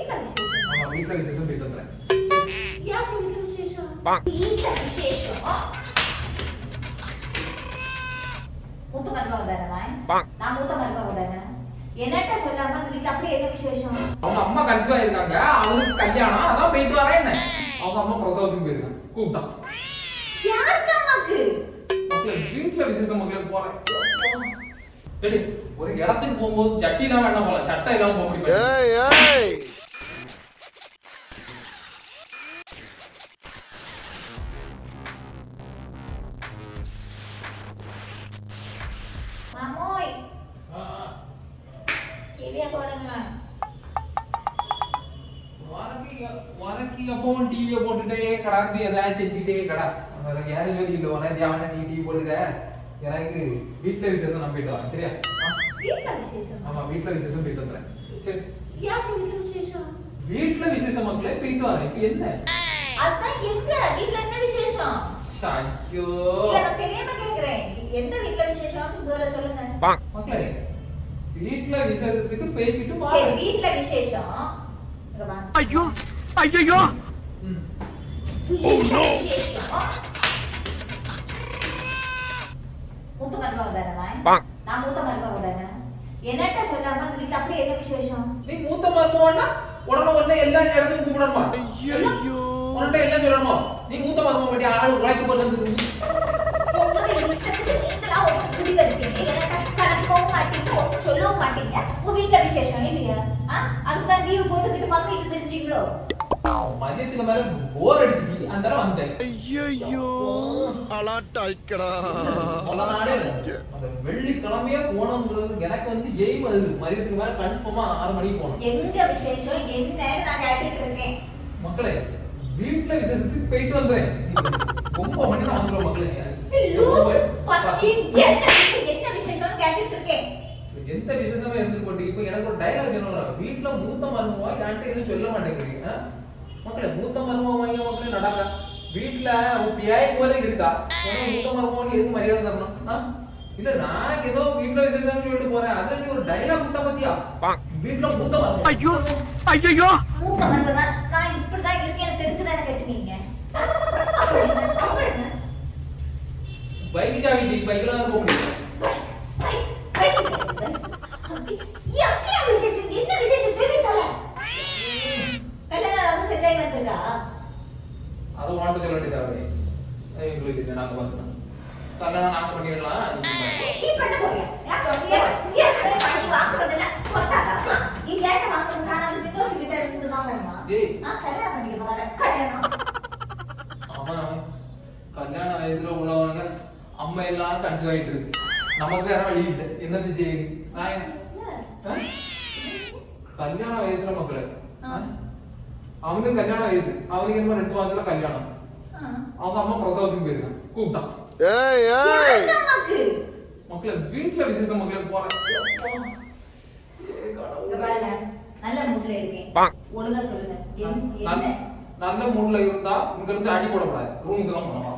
வீட்ல விசேஷம் ஆமா வீட்ல விசேஷம் போயிட்டு வந்துறேன் யாருக்கு வீட்ல விசேஷம் வீட்ல விசேஷம் மூத்த மருமக தானே நான் மூத்த மருமக தானே என்னட்ட சொல்லாம அந்த வீட்ல அப்படி என்ன விசேஷம் அவங்க அம்மா கன்சீவ் ஆயிருக்காங்க அவனுக்கு கல்யாணம் அதான் போயிட்டு வரேன் என்ன அவங்க அம்மா பிரசவத்துக்கு போயிருக்காங்க கூப்பிட்டான் யாருக்கு அம்மாக்கு மக்களே வீட்ல விசேஷம் மக்களே போறேன் டேய், ஒரு இடத்துக்கு போகும்போது சட்டி இல்லாம வேண்டாம் போல சட்டை இல்லாம போக முடியும் ஏய் ஏய் மாமோய் ஆ, ஆ. டிவிய போடுங்களா உனக்கு உனக்கு எப்பவும் டிவியை போட்டுட்டே கிடாந்து ஏதாச்சும் செஞ்சுட்டே கடா எனக்கு யாரும் சொல்லி இல்லை உனக்கு அவன நீ டிவி போட்டுக்க எனக்கு வீட்ல விசேஷம் நான் போயிட்டு வரேன் சரியா ஆ? வீட்ல விசேஷம் ஆமா வீட்ல விசேஷம் போயிட்டு வந்துறேன் சரி யாருக்கு வீட்ல விசேஷம் வீட்ல விசேஷம் மக்களே போயிட்டு வரேன் இப்ப என்ன அதான் எங்க வீட்ல என்ன விசேஷம் ஐயோ இல்ல நான் தெரியாம கேக்குறேன் எந்த வீட்ல விசேஷம் முதல்ல சொல்லுங்க மக்களே வீட்ல விசேஷத்துக்கு போய்கிட்டு சரி வரேன் வீட்ல விசேஷம் இங்க வா ஐயோ ஐயோ ம். வீட்ல விசேஷம் மூத்த மருமக தானே நான் மூத்த மருமக தானே என்னட்ட சொல்லாம அந்த வீட்ல அப்படி என்ன விசேஷம் நீ மூத்த மருமகன்னா உடனே உடனே எல்லா இடத்துக்கும் கூப்பிடணுமா ஐயோ உன்கிட்ட எல்லாம் சொல்லணுமா நீ மூத்த மருமக பற்றி ஆளு உழைத்து கொண்டு உங்களுக்கு இஷ்டத்துக்கு நீங்களா ஒரு முடிவெடுப்பீங்க என்னட்ட கலக்கவும் மாட்டீங்க ஒண்ணும் சொல்லவும் மாட்டீங்க உங்க வீட்ல விசேஷம் இல்லையா ஆ? அதுக்குதான் லீவு போட்டுக்கிட்டு மம்மிட்டு தெரிஞ்சீங்களோ மதியத்துக்கு மேல போர் அடிச்சுட்டு அந்த இடம் வந்தேன் ஐயோ அலாட்டாய்க்கடா பல நாளே அந்த வெள்ளிக்கிழமையே போனோங்கிறது எனக்கு வந்து எய்ம் அது மதியத்துக்கு மேல கன்ஃபார்மா ஆறு மணிக்கு போகணும் எங்க விசேஷம் என்னன்னு நான் கேட்டுட்டு இருக்கேன் மக்களே வீட்ல விசேஷத்துக்கு போயிட்டு வந்துறேன் ஒன்பது மணி நான் வந்துடும் மக்களே லூஸ் பத்தி என்ன என்ன விசேஷம்னு கேட்டுட்டு இருக்கேன் எந்த விசேஷமா இருந்து போட்டு இப்போ எனக்கு ஒரு டைலாக் சொல்லணும் வீட்ல மூத்த மருமவா என்கிட்ட எதுவும் சொல்ல மாட்டேங்கிறீங்க ஆ? மக்களே மூத்த மருமவ வாங்க மக்களே நடக்க வீட்ல அவ பியாய் போல இருக்கா உடனே மூத்த மருமவன் எதுக்கு மரியாதை தரணும் ஆ? இல்ல நான் ஏதோ வீட்ல விசேஷம் சொல்லிட்டு போறேன் அதுல நீ ஒரு டைலாக் விட்ட பத்தியா வீட்ல மூத்த மருமவ ஐயோ ஐயோ மூத்த மருமக தான் நான் இப்படிதான் இருக்கேன்னு தெரிஞ்சுதானே கட்டுவீங்க அப்புறம் என்ன? பைக் சாவி நீ பைக்ல தான் போக முடியும் பை, பை, பை. எங்க விசேஷம் என்ன விசேஷம் சொல்லி தர கல்யாணம் வந்து செட் ஆகி வந்திருக்கா அதை வாண்ட சொல்ல வேண்டியதா எங்களுக்கு இது நாங்க பார்த்துக்கலாம் கல்யாணம் நாங்க பண்ணிடலாம் நீங்க பாருங்க. நீ பண்ண போறியா நான் சொல்றியா இங்க கல்யாணம் பண்ணி வாங்குறதுல கொட்டாதா நீ கேட்ட வாங்குறது நான் அது இன்னொரு கிட்ட இருந்து வாங்கணுமா ஏய். நான் கல்யாணம் பண்ணிக்க போறேன் கல்யாணம் அவன் கல்யாண வயசுல உள்ளவங்க அம்மா எல்லாம் கன்சீவ் ஆயிட்டு இருக்கு நமக்கு வேற வழி இல்லை என்னது செய்யுது நான் என்ன- ஆ? கல்யாண வயசுல மக்களே ஆ. அவனுக்கு கல்யாண வயசு அவனுக்கு என்ன ரெண்டு மாசத்துல கல்யாணம் அவங்க அம்மா பிரசவத்துக்கு போயிருக்கான் கூப்பிட்டான் ஏய் ஏய் அம்மாக்கு மக்களே வீட்டுல விசேஷம் மக்களே போறேன் ஏ இங்க கடவுளே. பாருங்க நல்ல மூட்ல இருக்கேன் பாங். ஒழுங்கா சொல்லுங்க என்- நல்ல- என்ன நல்ல மூட்ல இருந்தா இங்க இருந்து அடி போடக்கூடாது ரூமுக்கு தான் போனோம்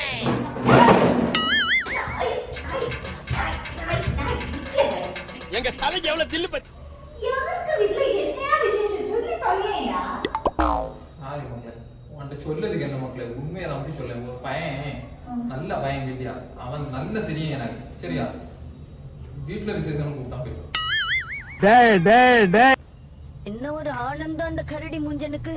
ஐ, ஐ, ஐ, ஐ, ஐ, இங்கே பாரு. எங்க தலைக்கு எவ்வளவு தில்லு பத்தி யாருக்கு வீட்ல என்ன விசேஷம் சொல்லி தொலையா சாரி மக்களே உன்கிட்ட சொல்லதுக்கு என்ன மக்களே உண்மையை நான் அப்படி சொல்ல ஒரு பையன் நல்ல பையன் கிட்டியா அவன் நல்ல தெரியும் எனக்கு சரியா வீட்டுல விசேஷம் கூப்பிட்டான் போய் டேய் டேய் டேய் என்ன ஒரு ஆனந்தம் அந்த கரடி முஞ்சனுக்கு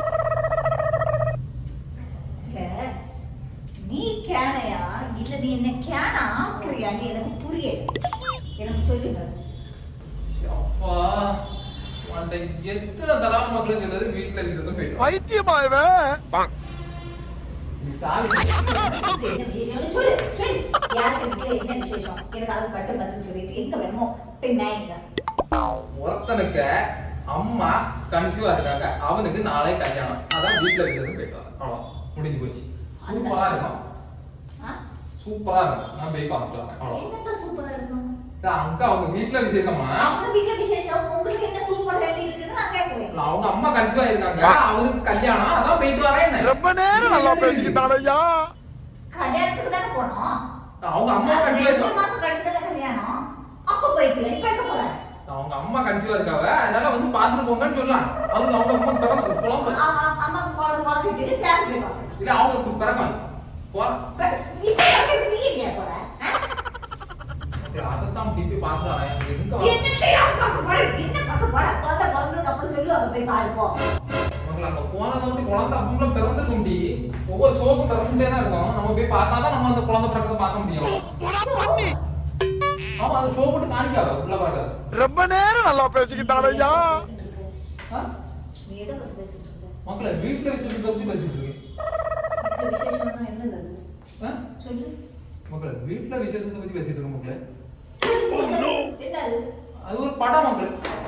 இல்ல நீ கேனையா இல்ல நீ என்ன கேன ஆக்குறியான்னு எனக்கு புரியல எனக்கு சொல்லுங்க அப்பா உன்கிட்ட எத்தனை தடவை மக்களே சொன்னது வீட்டுல விசேஷம் போயிட்டு பைத்தியமா இவன் நீ சாவி என்ன விசேஷம் சொல்லு சொல்லு யாருக்கு வீட்ல என்ன விசேஷம் எனக்கு அது மட்டும் பதில் சொல்லிட்டு எங்க வேணுமோ பெண்ணாயிங்க ஒருத்தனுக்கு அம்மா கன்சீவா இருக்காங்க அவனுக்கு நாளை கல்யாணம் அதான் வீட்டுல விசேஷம் போயிட்டு வரேன் அவ்வளோ முடிஞ்சு போச்சு சூப்பரா இருக்கும் சூப்பரா இருக்கும் நான் போய் பார்த்துட்டு வரேன் அவ்வளோ என்னத்த சூப்பரா இருக்கும் அங்க அவங்க வீட்டுல விசேஷமா அவங்க வீட்ல விசேஷம் உங்களுக்கு என்ன சூப்பர் வேண்டி இருக்குன்னு நான் கேட்கிறேன் அவங்க அம்மா கன்சீவா இருக்காங்க அவனுக்கு கல்யாணம் அதான் போயிட்டு வரேன் ரொம்ப நேரம் நல்லா பேசிக்கிட்டான் ஐயா கல்யாணத்துக்கு தானே போனோம் அவங்க அம்மா கன்சீவா ரெண்டு இருக்காங்க மாசம் கழிச்சு தானே கல்யாணம் அப்ப போய்க்கல இப்ப எங்க போற அவங்க அம்மா கன்சீவா இருக்காவ அதனால வந்து பாத்துட்டு போங்கன்னு சொல்லலாம் அவங்க அவங்க அம்மா பிறந்து குழம்பு அம்மா அம்மா குழந்தை பார்த்துட்டு சேர் போய் பார்க்கணும் இல்ல அவங்க பிறக்கும் போ நீ போய் நீ ஏன் போற ஆ? அதைத்தான் டிபி பாத்துறான் எங்க என்ன செய்யாம பார்க்க போற என்ன பார்க்க போற குழந்தை பிறந்ததுக்கு அப்புறம் சொல்லு அங்க போய் பாருப்போம் அவங்களை அங்க போனதை விட்டு குழந்தை அப்படி பிறந்திருக்க முடி ஒவ்வொரு ஷோக்கும் பிறந்துட்டே தான் இருக்கும் நம்ம போய் பார்த்தாதான் நம்ம அந்த குழந்தை பிறக்கத்தை பார்க்க முடியும் ஆமா அது ஷோ போட்டு காணிக்காது உள்ள பார்க்காது ரொம்ப நேரம் நல்லா பேசிக்கிட்டான் ஐயா ஆ? நீ எதை பத்தி பேசிட்டு இருக்க மக்களை வீட்டுல விஷயத்தை பத்தி பேசிட்டு இருக்கேன் வீட்டுல விசேஷம்னா என்னது அது? ஆ? சொல்லு மக்களை வீட்டுல விசேஷத்தை பத்தி பேசிட்டு இருக்கோம் மக்களே என்னது அது ஒரு படம் மக்கள்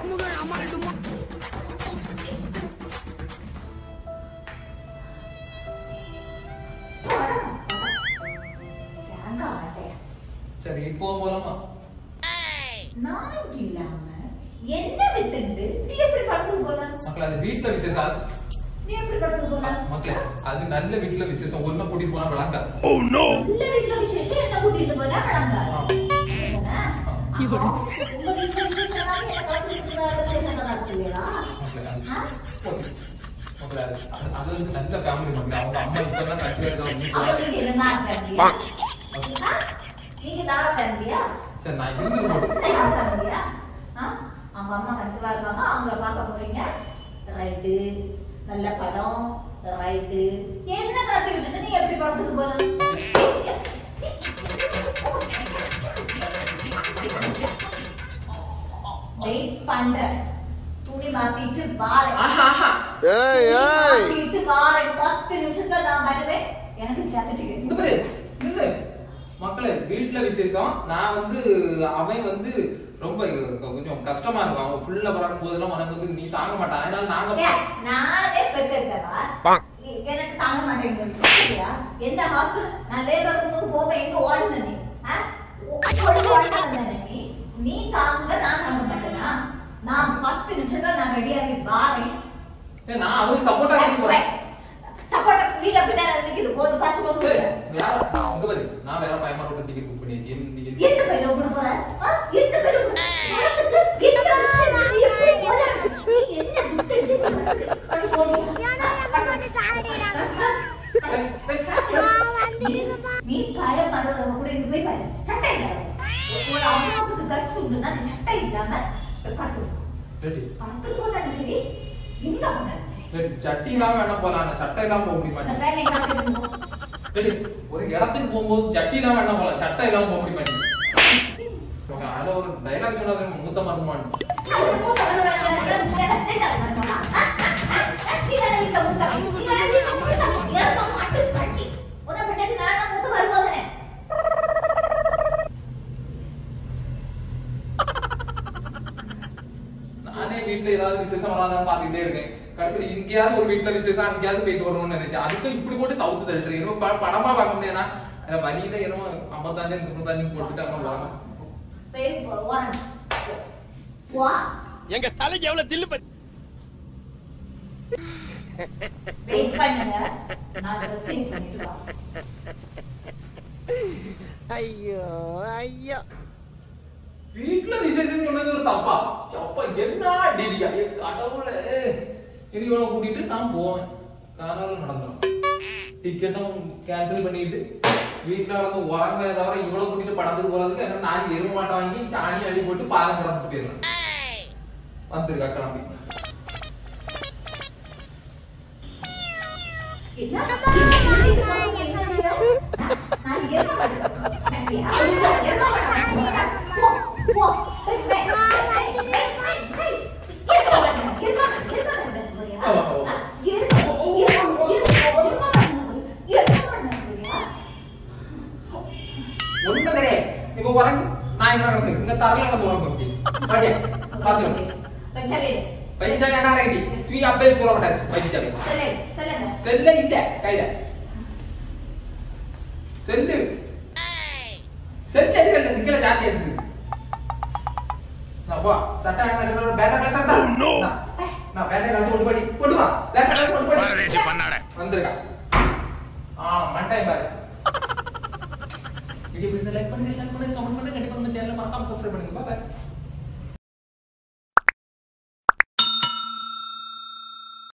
கேங்க மாட்டேன் சரி இப்போ போலாமா நான் இல்லாம என்ன விட்டுண்டு நீ எப்படி படத்துக்கு போலாம் மக்கள் அது வீட்டுல விசேஷம் அது- நீ எப்படி படத்துக்கு போலாம் மக்களே அது நல்ல வீட்டுல விசேஷம் ஒண்ணு கூட்டிட்டு போனா விளங்காது ஓ நோ நல்ல வீட்டுல விசேஷம் என்ன கூட்டிட்டு போனா விளங்காது ஆ. அப்போ, உங்க வீட்டுல விசேஷம்னா என்ன குழந்தைக்கு விசேஷம் நடத்துவீங்களா மக்களே அது- ஆ? ஓகே. மக்களே அது அது- அது வந்து நல்ல ஃபேமிலி மக்களே அவங்க அம்மா இப்பதான் கட்சியா இருக்காங்க அவங்களுக்கு என்ன ஃபேமிலியா நீங்க தான் ஃபேமிலியா சரி நான் இருந்துட்டு போட்டு யார் ஃபேமிலியா அவங்க அம்மா கன்சீவா இருக்காங்க அவங்கள பார்க்க போறீங்க ரைட்டு நல்ல படம் ரைட்டு என்ன கடத்தி விட்டுட்டு நீங்க எப்படி படத்துக்கு போலாம் வெயிட் பண்றேன் துணி மாத்திட்டு வாரேன் ஆஹா ஆஹா ஏய் ஏய் மாத்திட்டு வாரேன் பத்து நிமிஷத்துல நான் வருவேன் எனக்கு சேர்த்து டிக்கெட் இந்த பாரு நில்லு மக்களே வீட்டுல விசேஷம் நான் வந்து அவன் வந்து ரொம்ப கொஞ்சம் கஷ்டமா இருக்கும் அவன் புள்ள பிறக்கும் போதெல்லாம் உனக்கு வந்து நீ தாங்க மாட்டான் அதனால நாங்க ஏன், நானே பெற்றெடுத்தவா எனக்கு தாங்க மாட்டேன்னு சொல்லி சரியா? எந்த ஹாஸ்பிடல் நான் லேபர் ரூமுக்கு போவேன் எங்க ஓடுன நீ ஆ? ஓ- ஓடி ஓடுன வந்தேனே நீ நீ தாங்க நான் தாங்க மாட்டேனா நான் பத்து நிமிஷத்துல நான் ரெடியாகி வாரேன் ஏய், நான் அவனுக்கு சப்போர்ட்டா இருக்கேன் போறேன் சப்போர்ட் வீட பின்னாடி நிக்குது போட்டு பச்சு போட்டு யார் அங்க பாரு நான் வேற பயமாட்டோட டிக்கெட் புக் பண்ணியாச்சு என்ன ticket? எந்த பையில விட போற ஆ? எந்த பையில விட படத்துக்கு என்ன பண்றது? நீ எப்படி போற? நீ என்ன விட்டு எடுத்து படு போடு. ஏய், ஏய், நீ நீ காயம் பண்றவங்க கூட இங்க போய் பாரு சட்டை இல்ல ஒரு அம்மாவுக்கு கட்சி உண்டுன்னா நீ சட்டை இல்லாம பட்டு ரெடி படத்துக்கு போனாலும் சரி எங்க போனாலும் சரி ரெடி சட்டி இல்லாம வேணா போலாம் ஆனா சட்டை இல்லாம போக முடிய அந்த மாட்டேன் பேனை காட்டுங்க ரெடி ஒரு இடத்துக்கு போகும்போது சட்டி இல்லாம வேணா போலாம் சட்டை இல்லாம போக முடிய மாட்டேன் அதுல ஒரு டைலாக் சொன்னது மூத்த மருமான் அது மூத்த வந்து வேற வேற வேற ரெண்டாவது மாதிரி போனா இதெல்லாம் வீட்டுல மூத்த இதெல்லாம் வீட்டுல மூத்த ஏறமா மாட்டு கட்டி உன பின்னாடி நான் மூத்த வரும்போதே நானே வீட்ல ஏதாவது விசேஷம் வராதான் பாத்துக்கிட்டே இருக்கேன் கடைசியில இங்கேயாவது ஒரு வீட்ல விசேஷம் அங்கேயாவது போயிட்டு வரணும்னு நினைச்சேன் அதுக்கும் இப்படி போட்டு தவிர்த்து தள்ளிட்டு என்னமோ ப- படமா பார்க்க முடியாதுன்னா எனக்கு வழியில என்னமோ ஐம்பத்தாஞ்சு முப்பத்தாஞ்சு போட்டுட்டு அவங்க வராங்க போய் ஓரணும் வா எங்க தலைக்கு எவ்வளவு தில்லு பத்தி வெயிட் பண்ணுங்க நான் ட்ரெஸ் சேஞ்ச் பண்ணிட்டு வா ஐயோ ஐயோ வீட்ல விசேஷம் சொன்னது ஒரு தப்பா அப்பா என்ன டெலியா கடவுளே இனி இவனை கூட்டிட்டு நான் போவேன் காணாலும் நடந்துடும் டிக்கெட்டும் கேன்சல் பண்ணிட்டு வீட்டுல வந்து உறங்க தவிர இவ்வளவு கூட்டிட்டு படத்துக்கு போறதுக்கு என்ன நான் எரும மாட்டை வாங்கி சாணி அடி போட்டு பாலம் கிளம்பிட்டு போயிடலாம் வந்துருக்கா கிளம்பி என்ன கூட்டிட்டு போறவங்க என்ன செய்யறாங்க? நான் எருமை மாடு. நான் யாருக்கும் எருமை மாடு வாங்க போ, போ. போய், போய், போய், போய், போய், போய். எருமை மாடு, எருமை மாடு, எருமை மாடு பேச போறியா? ஆ? எருமை, எருமை, எருமை, எருமை மாடு, எருமை மாடு பேச போறியா? ஒண்ணும் கிடையாது இப்ப உறங்கு நான் இங்க நடந்து இங்க தரல நடந்து உறங்க பாட்டியா பாத்து பஞ்சாலி, பைசா என்ன அடங்கி தூ அப்பே சொல்ல மாட்டாது பைசா சொல்லு, சொல்லுங்க. செல்ல இல்ல கையில செல்லு செல்லு எடுக்கல நிக்கல ஜாத்தி எடுத்து நான் போ சட்டை என்ன எடுக்கல பேட்டா பேட்டா நான் பேட்டா வந்து கொண்டு போடி கொண்டு வா பேட்டா கொண்டு போடி பரதேசி பண்ணாட வந்திருக்கா ஆ மண்டாய் பாரு வீடியோ பிடிச்ச லைக் பண்ணுங்க ஷேர் பண்ணுங்க கமெண்ட் பண்ணுங்க கண்டிப்பா நம்ம சேனலை மறக்காம சப்ஸ்கிரைப் பண்ணுங்க பாய்